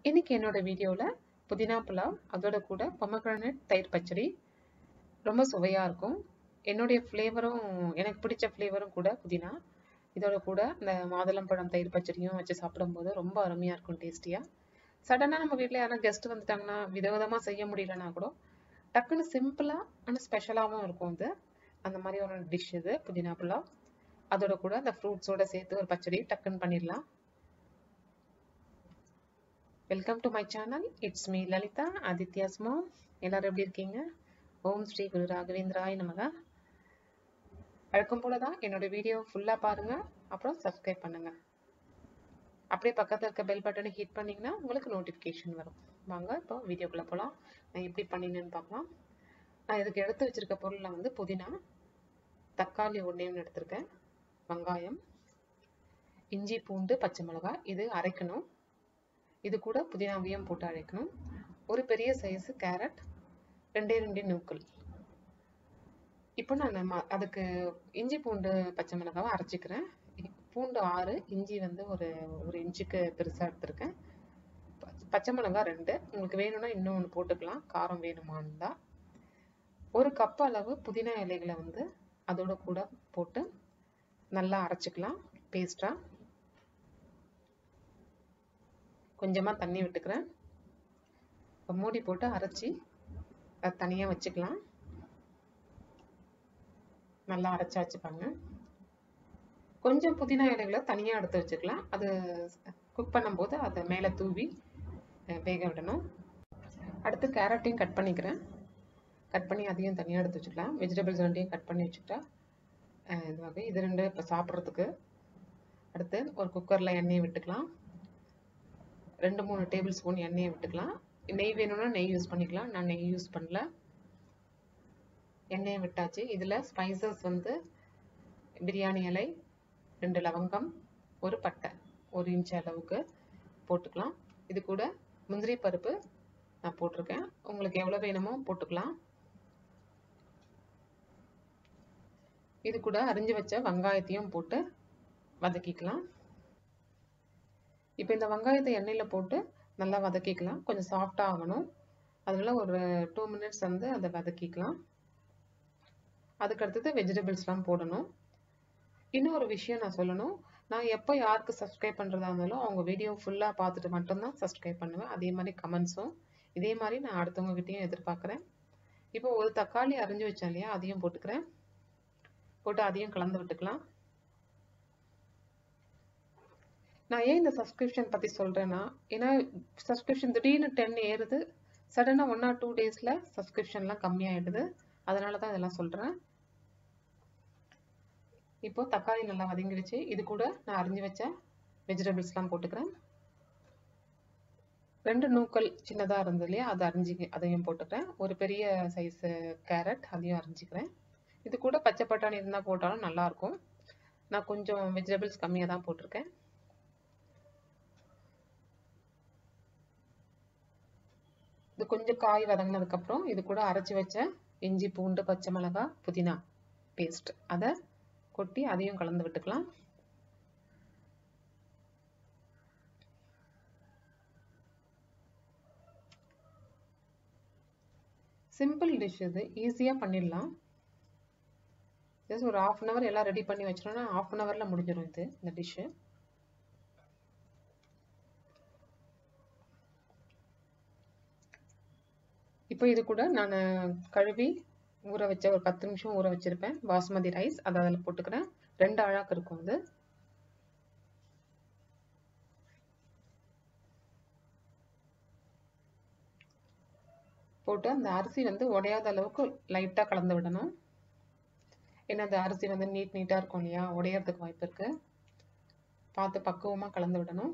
இன்னைக்கு என்னோட வீடியோவில் புதினா புலாவ் அதோட கூட பொமக்ரானட் தயிர் பச்சடி ரொம்ப சுவையாக இருக்கும் என்னுடைய ஃப்ளேவரும் எனக்கு பிடிச்ச ஃப்ளேவரும் கூட புதினா இதோட கூட இந்த மாதுளம்பழம் தயிர் பச்சடியும் வச்சு சாப்பிடும்போது ரொம்ப அருமையாக இருக்கும் டேஸ்டியாக சடனாக நம்ம வீட்டில் யாரும் கெஸ்ட் வந்துட்டாங்கன்னா விதவிதமாக செய்ய முடியலன்னா கூட டக்குன்னு சிம்பிளாக ஆனால் ஸ்பெஷலாகவும் இருக்கும் இது அந்த மாதிரி ஒரு டிஷ் இது புதினா புலாவ் அதோட கூட அந்த ஃப்ரூட்ஸோட சேர்த்து ஒரு பச்சடி டக்குன்னு பண்ணிடலாம் welcome to my channel it's me Lalitha Aditya's mom எல்லாரும் எப்படி இருக்கீங்க ஓம் ஸ்ரீ குரு ராகவேந்திராய் நமக வழக்கம் போல தான் என்னோட வீடியோ ஃபுல்லாக பாருங்க அப்புறம் சப்ஸ்கிரைப் பண்ணுங்க அப்படியே பக்கத்தில் இருக்க பெல் பட்டனை ஹிட் பண்ணிங்கன்னா உங்களுக்கு நோட்டிஃபிகேஷன் வரும் வாங்க இப்போ வீடியோக்குள்ளே போகலாம் நான் எப்படி பண்ணினேன்னு பார்க்கலாம் நான் இதுக்கு எடுத்து வச்சிருக்க பொருளில் வந்து புதினா தக்காளி ஒன்றே ஒன்று எடுத்திருக்கேன் வெங்காயம் இஞ்சி பூண்டு பச்சை மிளகாய் இது அரைக்கணும் இது கூட புதினாவையும் போட்டு அரைக்கணும் ஒரு பெரிய சைஸு கேரட் ரெண்டே ரெண்டே நூக்கல் இப்போ நான் நம்ம அதுக்கு இஞ்சி பூண்டு பச்சை மிளகாவை அரைச்சிக்கிறேன் பூண்டு ஆறு இஞ்சி வந்து ஒரு ஒரு இன்ச்சுக்கு பெருசாக எடுத்திருக்கேன் பச்சை மிளகாய் ரெண்டு உங்களுக்கு வேணும்னா இன்னும் ஒன்று போட்டுக்கலாம் காரம் வேணுமான்னு தான் ஒரு கப் அளவு புதினா இலைகளை வந்து அதோட கூட போட்டு நல்லா அரைச்சிக்கலாம் பேஸ்ட்டாக கொஞ்சமாக தண்ணி விட்டுக்கிறேன் இப்போ மூடி போட்டு அரைச்சி அதை தனியாக வச்சுக்கலாம் நல்லா அரைச்சி வச்சுப்பாங்க கொஞ்சம் புதினா இலைகளை தனியாக எடுத்து வச்சுக்கலாம் அது குக் பண்ணும்போது அதை மேலே தூவி வேக விடணும் அடுத்து கேரட்டையும் கட் பண்ணிக்கிறேன் கட் பண்ணி அதையும் தனியாக எடுத்து வச்சுக்கலாம் வெஜிடபிள்ஸ் ரெண்டையும் கட் பண்ணி வச்சுக்கிட்டா இது வகை இது ரெண்டு இப்போ சாப்பிட்றதுக்கு அடுத்து ஒரு குக்கரில் எண்ணெயை விட்டுக்கலாம் ரெண்டு மூணு டேபிள் ஸ்பூன் எண்ணெயை விட்டுக்கலாம் நெய் வேணும்னா நெய் யூஸ் பண்ணிக்கலாம் நான் நெய் யூஸ் பண்ணல எண்ணெயை விட்டாச்சு இதில் ஸ்பைசஸ் வந்து பிரியாணி இலை ரெண்டு லவங்கம் ஒரு பட்டை ஒரு இன்ச் அளவுக்கு போட்டுக்கலாம் இது கூட முந்திரி பருப்பு நான் போட்டிருக்கேன் உங்களுக்கு எவ்வளோ வேணுமோ போட்டுக்கலாம் இது கூட அரிஞ்சு வச்ச வெங்காயத்தையும் போட்டு வதக்கிக்கலாம் இப்போ இந்த வெங்காயத்தை எண்ணெயில் போட்டு நல்லா வதக்கிக்கலாம் கொஞ்சம் சாஃப்டாக ஆகணும் அதனால ஒரு டூ மினிட்ஸ் வந்து அதை வதக்கிக்கலாம் அதுக்கு அடுத்தது வெஜிடபிள்ஸ்லாம் போடணும் இன்னொரு விஷயம் நான் சொல்லணும் நான் எப்போ யாருக்கு சப்ஸ்கிரைப் பண்ணுறதா இருந்தாலும் அவங்க வீடியோ ஃபுல்லாக பார்த்துட்டு மட்டும்தான் சப்ஸ்கிரைப் பண்ணுவேன் அதே மாதிரி கமெண்ட்ஸும் இதே மாதிரி நான் அடுத்தவங்ககிட்டையும் எதிர்பார்க்குறேன் இப்போ ஒரு தக்காளி அரிஞ்சு வச்சேன் இல்லையா அதையும் போட்டுக்கிறேன் போட்டு அதையும் கலந்து விட்டுக்கலாம் நான் ஏன் இந்த சப்ஸ்கிரிப்ஷன் பற்றி சொல்கிறேன்னா ஏன்னா சப்ஸ்கிரிப்ஷன் திடீர்னு டென் ஏறுது சடனாக ஒன் ஆர் டூ டேஸில் சப்ஸ்கிரிப்ஷன்லாம் கம்மியாயிடுது அதனால தான் இதெல்லாம் சொல்கிறேன் இப்போ தக்காளி நல்லா வதங்கிடுச்சு இது கூட நான் அரிஞ்சு வச்ச வெஜிடபிள்ஸ்லாம் போட்டுக்கிறேன் ரெண்டு நூக்கல் சின்னதாக இருந்தது இல்லையா அதை அரிஞ்சு அதையும் போட்டுக்கிறேன் ஒரு பெரிய சைஸு கேரட் அதையும் அரிஞ்சிக்கிறேன் இது கூட பச்சை பட்டாணி இருந்தால் போட்டாலும் நல்லாயிருக்கும் நான் கொஞ்சம் வெஜிடபிள்ஸ் கம்மியாக தான் போட்டிருக்கேன் இது கொஞ்சம் காய் வதங்கினதுக்கப்புறம் இது கூட அரைச்சி வச்ச இஞ்சி பூண்டு பச்சை மிளகாய் புதினா பேஸ்ட் அதை கொட்டி அதையும் கலந்து விட்டுக்கலாம் சிம்பிள் டிஷ் இது ஈஸியாக பண்ணிடலாம் ஜஸ்ட் ஒரு ஆஃப் அன் ஹவர் எல்லாம் ரெடி பண்ணி வச்சிட்டோம்னா ஆஃப் அன் ஹவரில் முடிஞ்சிடும் இது இந்த டிஷ்ஷு இப்போ இது கூட நான் கழுவி ஊற வச்ச ஒரு பத்து நிமிஷம் ஊற வச்சிருப்பேன் பாஸ்மதி ரைஸ் அதை அதில் போட்டுக்கிறேன் ரெண்டு அழாக்கு இருக்கும் அது போட்டு அந்த அரிசி வந்து உடையாத அளவுக்கு லைட்டாக கலந்து விடணும் ஏன்னா அந்த அரிசி வந்து நீட் நீட்டாக இருக்கும் இல்லையா உடையறதுக்கு வாய்ப்பு இருக்கு பார்த்து பக்குவமாக கலந்து விடணும்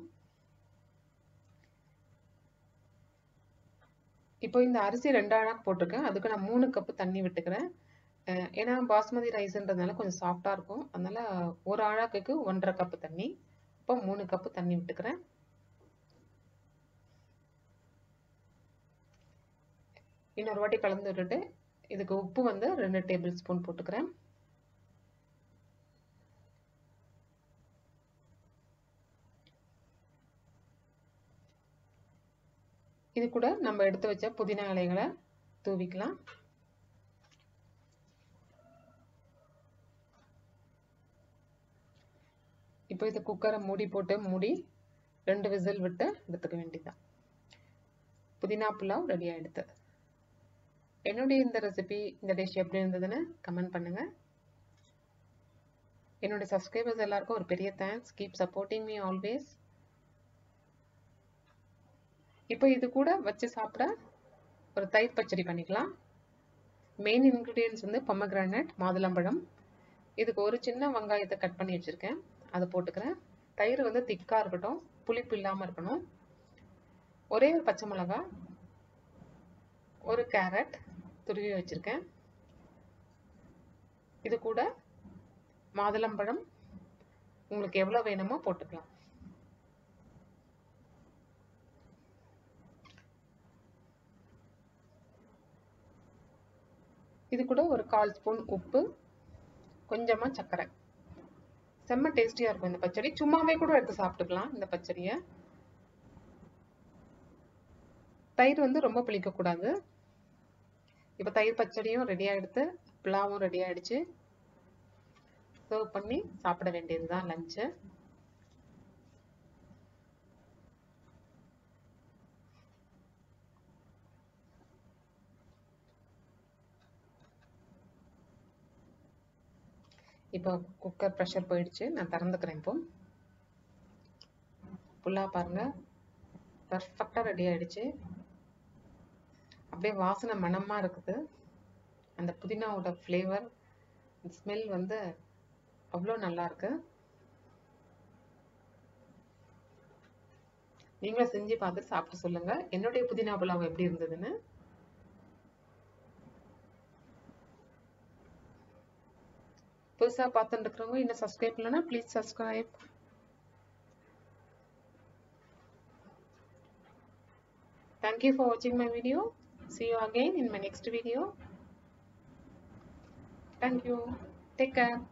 இப்போ இந்த அரிசி ரெண்டு அழாக்கு போட்டிருக்கேன் அதுக்கு நான் மூணு கப்பு தண்ணி விட்டுக்கிறேன் ஏன்னா பாஸ்மதி ரைஸ்ன்றதுனால கொஞ்சம் சாஃப்டாக இருக்கும் அதனால ஒரு அழாக்குக்கு ஒன்றரை கப்பு தண்ணி இப்போ மூணு கப்பு தண்ணி விட்டுக்கிறேன் இன்னொரு வாட்டி கலந்து விட்டுட்டு இதுக்கு உப்பு வந்து ரெண்டு டேபிள் ஸ்பூன் போட்டுக்கிறேன் இது கூட நம்ம எடுத்து வச்ச புதினா இலைகளை தூவிக்கலாம் இப்போ இது குக்கரை மூடி போட்டு மூடி ரெண்டு விசில் விட்டு எடுத்துக்க வேண்டியதுதான் புதினா புலாவ் ரெடி ஆகிடுது என்னுடைய இந்த ரெசிபி இந்த டிஷ் எப்படி இருந்ததுன்னு கமெண்ட் பண்ணுங்க என்னுடைய சப்ஸ்கிரைபர்ஸ் எல்லாருக்கும் ஒரு பெரிய thanks keep supporting me always இப்போ இது கூட வச்சு சாப்பிட ஒரு தயிர் பச்சடி பண்ணிக்கலாம் மெயின் இன்க்ரீடியன்ஸ் வந்து பொம்மக்ரானட் மாதுளம்பழம் இதுக்கு ஒரு சின்ன வெங்காயத்தை கட் பண்ணி வச்சுருக்கேன் அதை போட்டுக்கிறேன் தயிர் வந்து திக்காக இருக்கட்டும் புளிப்பு இல்லாமல் இருக்கணும் ஒரே ஒரு பச்சை மிளகா ஒரு கேரட் துருவி வச்சுருக்கேன் இது கூட மாதுளம்பழம் உங்களுக்கு எவ்வளோ வேணுமோ போட்டுக்கலாம் இது கூட ஒரு கால் ஸ்பூன் உப்பு கொஞ்சமாக சர்க்கரை செம்ம டேஸ்டியாக இருக்கும் இந்த பச்சடி சும்மாவே கூட எடுத்து சாப்பிட்டுக்கலாம் இந்த பச்சடியை தயிர் வந்து ரொம்ப புளிக்கக்கூடாது இப்போ தயிர் பச்சடியும் ரெடி ஆகிடுத்து புலாவும் ரெடி ஆகிடுச்சு சர்வ் பண்ணி சாப்பிட வேண்டியது தான் லஞ்சு இப்போ குக்கர் ப்ரெஷர் போயிடுச்சு நான் திறந்துக்கிறேன் இப்போ புல்லா பாருங்க பர்ஃபெக்டாக ரெடி ஆயிடுச்சு அப்படியே வாசனை மணமாக இருக்குது அந்த புதினாவோட ஃப்ளேவர் ஸ்மெல் வந்து அவ்வளோ நல்லா இருக்கு நீங்களும் செஞ்சு பார்த்து சாப்பிட்டு சொல்லுங்க என்னுடைய புதினா புலாவ் எப்படி இருந்ததுன்னு புதுசாக பார்த்துட்டு இருக்கிறவங்க இன்னும் சப்ஸ்கிரைப் இல்லைன்னா please subscribe Thank you for watching my video. See you again in my next video. Thank you. Take care.